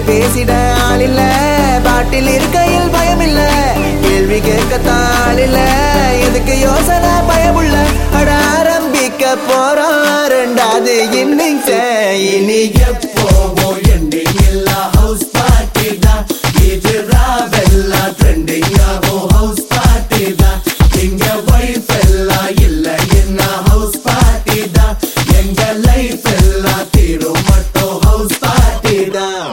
பேசிட ஆளில்ல பாட்டில் இருக்கையில் பயமில்ல கேள்வி கேட்கத்தான் ஆளில்ல எதுக்கு யோசனை பயமுள்ள அட ஆரம்பிக்க போறோம் ரெண்டாவது இன்னிங்ஸ் இனி எப்போவும் ending இல்லா house party தான். இது ராவெல்லாம் trending ஆகும் house party தான். இங்க wife எல்லாம் இல்ல, என்ன house party தான். எங்க life எல்லாம் தீரும் மட்டும் house party தான்.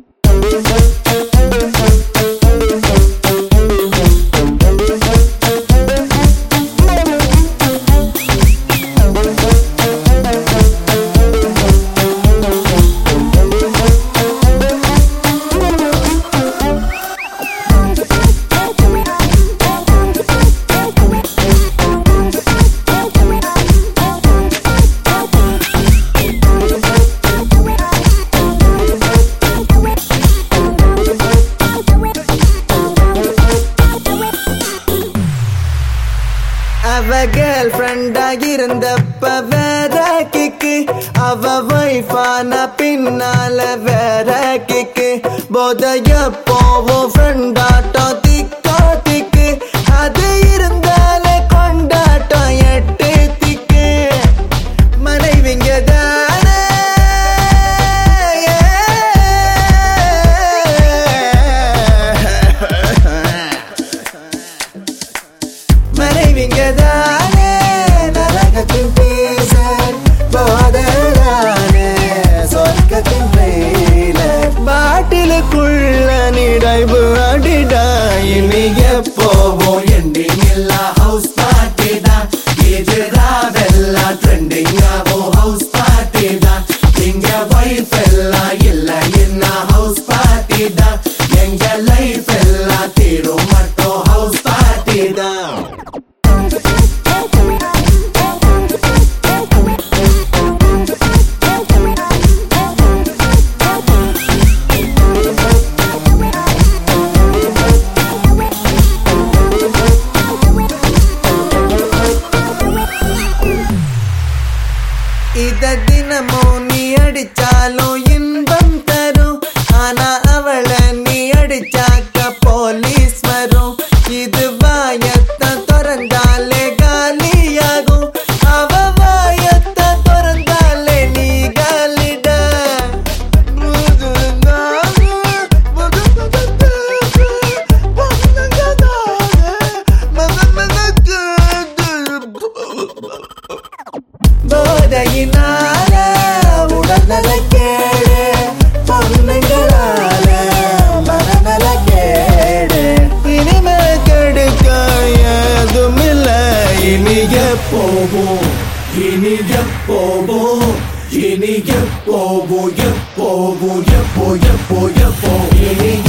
அவ கேர்ள் ஃப்ரெண்டா இருந்தப்ப வேற கிக்கு அவ வைஃபான பின்னால வேற கிக்கு போதைய போவோம் ஃப்ரெண்டாட்டம் திக்கோ திக்கு அது இருந்தாலே கொண்டாட்டம் எட்டு திக்கு மனைவிங்க தானே மனைவிங்க தானே நரகத்தின் பேச போதலானே சொர்க்கத்தின் வெயில பாட்டிலுக்குள்ள நிடைவு அடிடா இனி எப்போவும் ending இல்லா house party தான். இது ராவெல்லாம் trending ஆகும் house party தான். இங்க wife எல்லாம் இல்ல, என்ன house party தான். எங்க life எல்லாம் தீரும் மட்டும் house party தான். இத தினமும் நீ அடிச்சாலும் இன்பம் தரும் ஆனா அவளை நீ அடிச்சாக்க போலீஸ் வரும் இது வாயத்தை திறந்தாலே காலியாகும் அவ வாயத்தை திறந்தாலே நீ காலிட போதையினால உடல்நல கேடு பொண்ணுங்களால மனநல கேடு இனிமே கெடுக்க ஏதும் இல்லை இனி எப்போவும் இனி எப்போவும் இனி எப்போவும் எப்போவும் எப்போ எப்போ எப்போ இனி